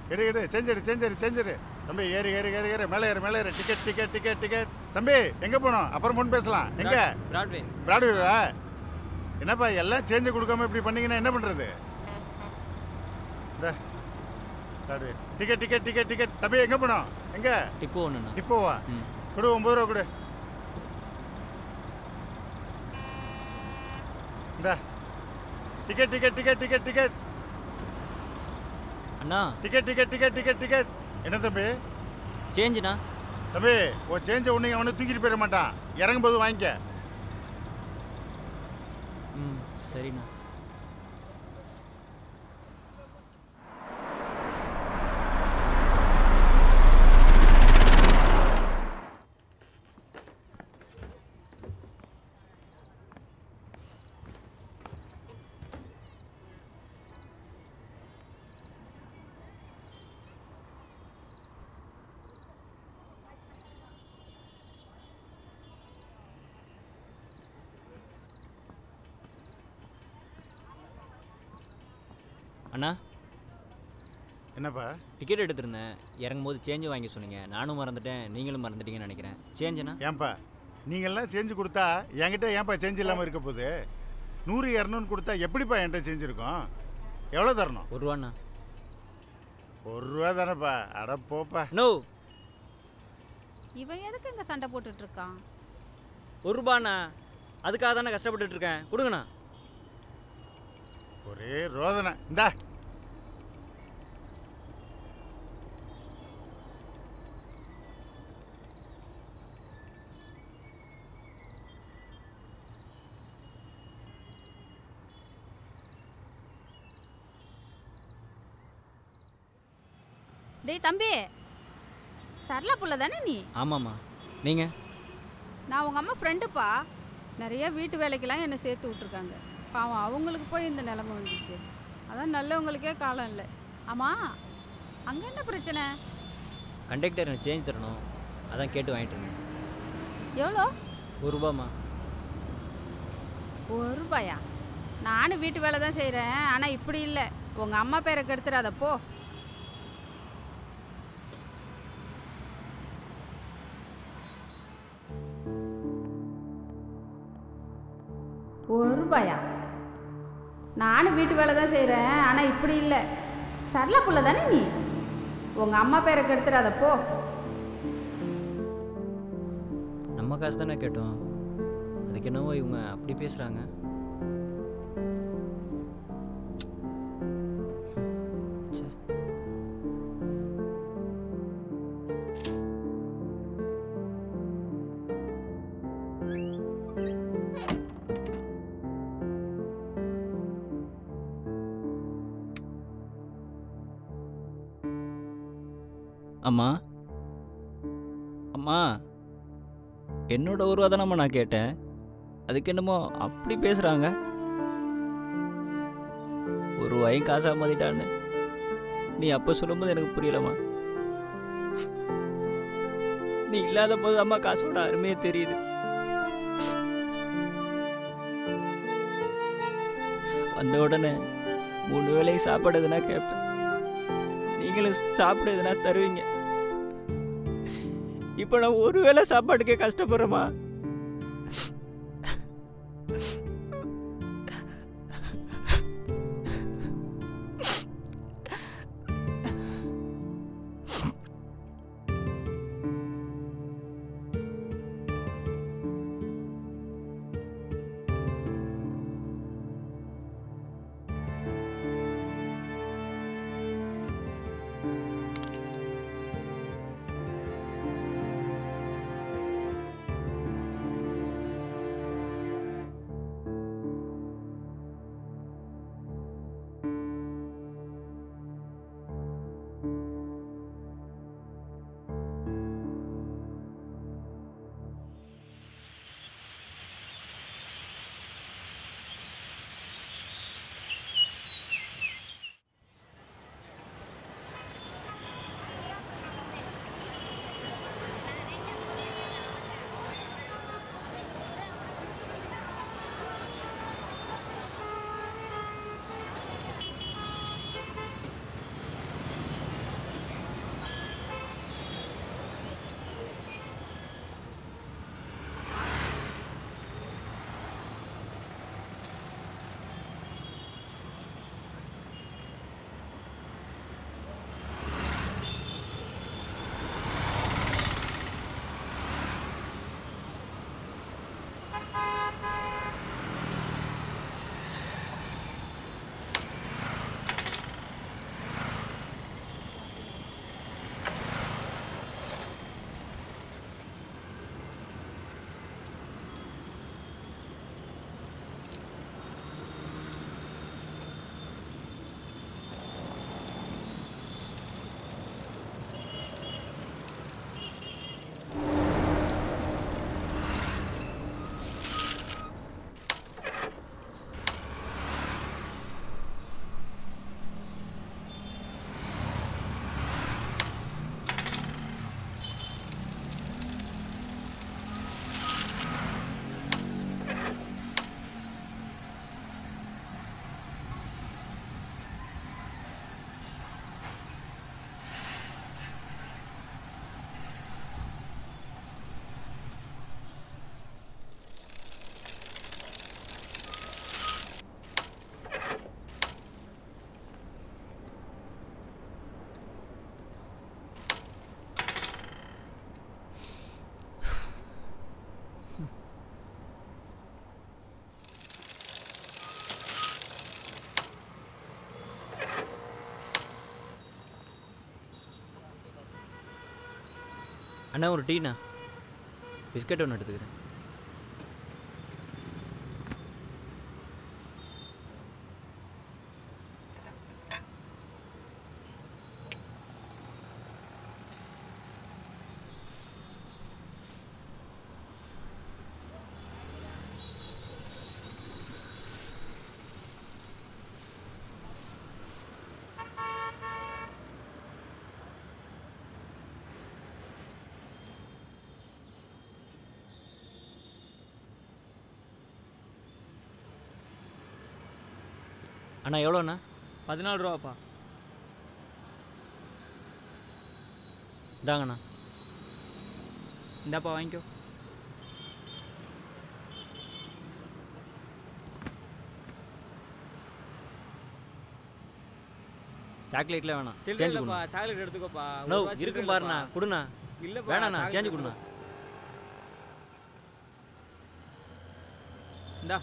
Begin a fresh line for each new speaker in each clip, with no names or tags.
எடு எடு சேஞ்ச் எடு சேஞ்ச் எடு சேஞ்ச் எடு தம்பி ஏறு ஏறு ஏறு ஏறு மேலே ஏறு மேலே ஏறு டிக்கெட் டிக்கெட் டிக்கெட் டிக்கெட் தம்பி எங்கே போகணும் அப்புறம் ஃபோன் பேசலாம் எங்கே
பிராட்வே
பிராட்வேவா என்னப்பா எல்லாம் சேஞ்சு கொடுக்காம இப்படி பண்ணீங்கன்னா என்ன பண்ணுறது இந்த Broadway ticket ticket ticket ticket தம்பி எங்கே போகணும் எங்கே
டிப்போ ஒன்றுண்ணா
இப்போவா
ம்
கொடு ஒம்பது ரூபா கொடு இந்த ticket ticket ticket ticket ticket
அண்ணா
ticket ticket ticket ticket ticket என்ன தம்பி
சேஞ்சுண்ணா
தம்பி ஒரு சேஞ்சை ஒன்று அவனை தூக்கிட்டு போயிட மாட்டான் இறங்கும்போது வாங்கிக்க
ம் சரிண்ணா அண்ணா
என்னப்பா
டிக்கெட் எடுத்திருந்தேன் இறங்கும்போது சேஞ்சு வாங்கி சொன்னீங்க நானும் மறந்துட்டேன் நீங்களும் மறந்துட்டீங்கன்னு நினைக்கிறேன் சேஞ்சுண்ணா
ஏன்பா நீங்கள்லாம் சேஞ்சு கொடுத்தா என்கிட்ட ஏன்பா சேஞ்ச் இல்லாமல் இருக்க போகுது நூறு இரநூறு கொடுத்தா எப்படிப்பா என்கிட்ட சேஞ்ச் இருக்கும் எவ்வளோ தரணும்
ஒரு ரூபாண்ணா
ஒரு ரூபா தானேப்பா அட போப்பா
நோ
இவன் எதுக்கு இங்க சண்டை போட்டுட்டு இருக்கான்
ஒரு ரூபாண்ணா அதுக்காக தானே கஷ்டப்பட்டுட்டு இருக்கேன் கொடுங்கண்ணா
ஒரே ரோதனை இந்தா
டேய் தம்பி சரளா புள்ள தானே நீ
ஆமாம்மா நீங்கள்
நான் உங்க அம்மா ஃப்ரெண்டுப்பா நிறைய வீட்டு வேலைக்கெல்லாம் என்னை சேர்த்து விட்ருக்காங்க பாவம் அவங்களுக்கு போய் இந்த நிலைமை வந்துச்சு அதான் நல்லவங்களுக்கே காலம் இல்லை ஆமாம் அங்கே என்ன பிரச்சனை
கண்டக்டர் எனக்கு சேஞ்ச் தரணும் அதான் கேட்டு வாங்கிட்டு இருந்தேன்
எவ்வளோ
ஒரு ரூபாம்மா
ஒரு ரூபாயா நானும் வீட்டு வேலை தான் செய்கிறேன் ஆனால் இப்படி இல்லை உங்கள் அம்மா பேரை கெடுத்துறாத போ ஒரு ரூபாயா நானும் வீட்டு வேலை தான் செய்கிறேன் ஆனால் இப்படி இல்லை சரளா புள்ள தானே நீ உங்கள் அம்மா பேரை கெடுத்துறாத போ
நம்ம காசு தானே கேட்டோம் அதுக்கு என்னவோ இவங்க அப்படி பேசுகிறாங்க ச்சே அம்மா அம்மா என்னோட உருவா தானம்மா நான் கேட்டேன் அதுக்கு என்னமோ அப்படி பேசுகிறாங்க ஒரு ரூபாயும் காசாக மதிட்டான்னு நீ அப்போ சொல்லும்போது எனக்கு புரியலம்மா நீ இல்லாத போது அம்மா காசோட அருமையே தெரியுது வந்த உடனே மூணு வேளைக்கு சாப்பாடு எதுனா கேட்பேன் நீங்களும் சாப்பிட எதுனா தருவீங்க இப்போ நான் ஒரு வேளை சாப்பாட்டுக்கே கஷ்டப்படுறேம்மா அண்ணா ஒரு டீண்ணா பிஸ்கட் ஒன்று எடுத்துக்கிறேன் அண்ணா எவ்வளோண்ணா
பதினாலு ரூபாப்பா
இதாங்கண்ணா
இந்தாப்பா வாங்கிக்கோ
சாக்லேட்ல வேணாம்
சில்லறை
சேஞ்ச்
இல்லைப்பா
கொடுண்ணா
சாக்லேட் எடுத்துக்கோப்பா ஒரு
நோ
ரூபா சில்லறை
இருக்கும் பாருண்ணா
இல்லைப்பா.
கொடுண்ணா
இல்லைப்பா
வேணாண்ணா
chocolate
சேஞ்ச் கொடுண்ணா
இந்தா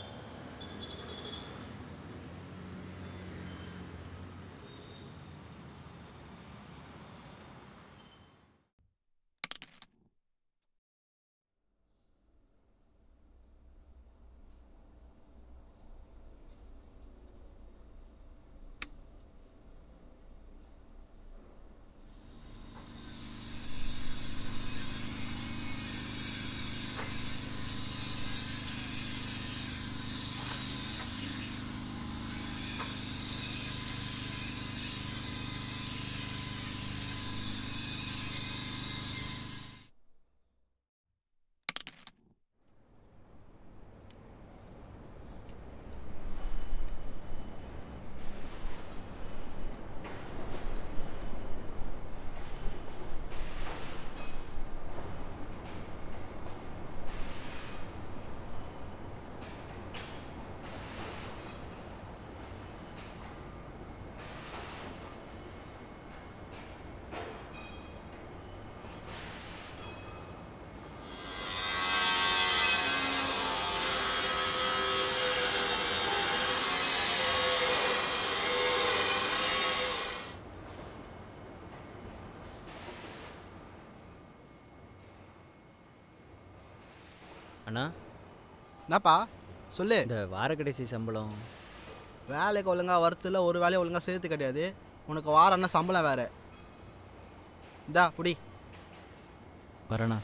அண்ணா
என்னப்பா சொல்லு
இந்த வார கடைசி சம்பளம்
வேலைக்கு ஒழுங்காக வரத்துல ஒரு வேலையை ஒழுங்காக சேர்த்து கிடையாது உனக்கு வாரம் என்ன சம்பளம் வேறு இந்தா புடி
வரண்ணா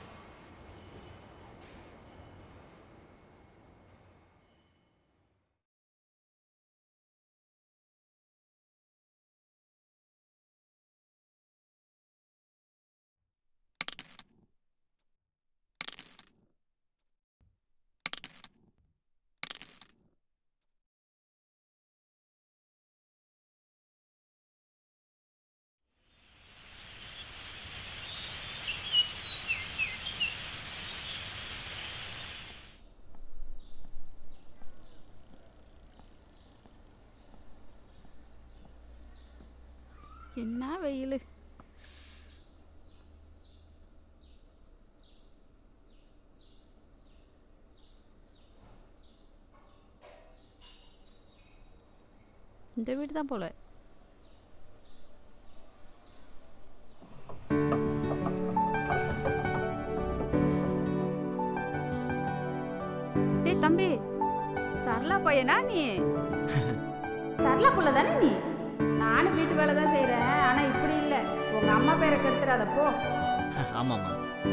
என்ன வெயில் இந்த வீடு தான் போல டேய் தம்பி சரளா பையனா நீ சரளா புள்ள தானே நீ நானும் வீட்டு வேலை தான் செய்கிறேன் ஆனால் இப்படி இல்லை உங்கள் அம்மா பேரை கெடுத்துறாத போ
ஆமாம்மா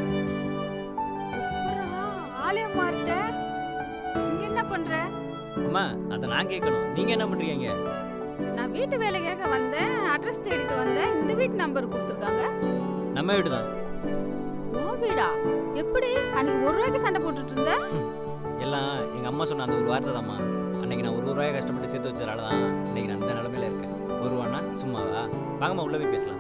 ஆளே மாறிட்ட இங்க என்ன பண்ற
அம்மா அதை நான் கேட்கணும் நீங்கள் என்ன பண்ணுறீங்க
நான் வீட்டு வேலைக்காக வந்தேன் அட்ரஸ் தேடிட்டு வந்தேன் இந்த வீட்டு நம்பர் கொடுத்துருக்காங்க
நம்ம வீடு தான்
ஓ வீடா எப்படி அன்னைக்கு ஒரு ரூபாய்க்கு சண்டை போட்டுட்டு இருந்த
எல்லாம் எங்கள் அம்மா சொன்ன அந்த ஒரு வார்த்தை தாம்மா அன்னைக்கு நான் ஒரு ரூபாய் கஷ்டப்பட்டு சேர்த்து வச்சதால தான் இன்னைக்கு நான் அந்த நிலமையில இருக்கேன் ஒரு ரூபானா சும்மாவா வாங்கம்மா உள்ளே போய் பேசலாம்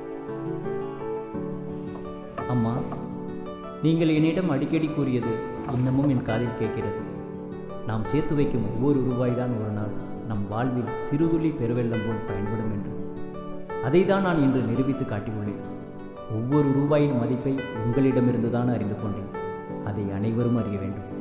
அம்மா நீங்கள் என்னிடம் அடிக்கடி கூறியது இன்னமும் என் காதில் கேட்கிறது நாம் சேர்த்து வைக்கும் ஒவ்வொரு ரூபாய் தான் ஒரு நாள் நம் வாழ்வில் சிறுதுளி பெருவெள்ளம் போல் பயன்படும் என்று அதை தான் நான் இன்று நிரூபித்து காட்டியுள்ளேன் ஒவ்வொரு ரூபாயின் மதிப்பை உங்களிடமிருந்து தான் அறிந்து கொண்டேன் அதை அனைவரும் அறிய வேண்டும்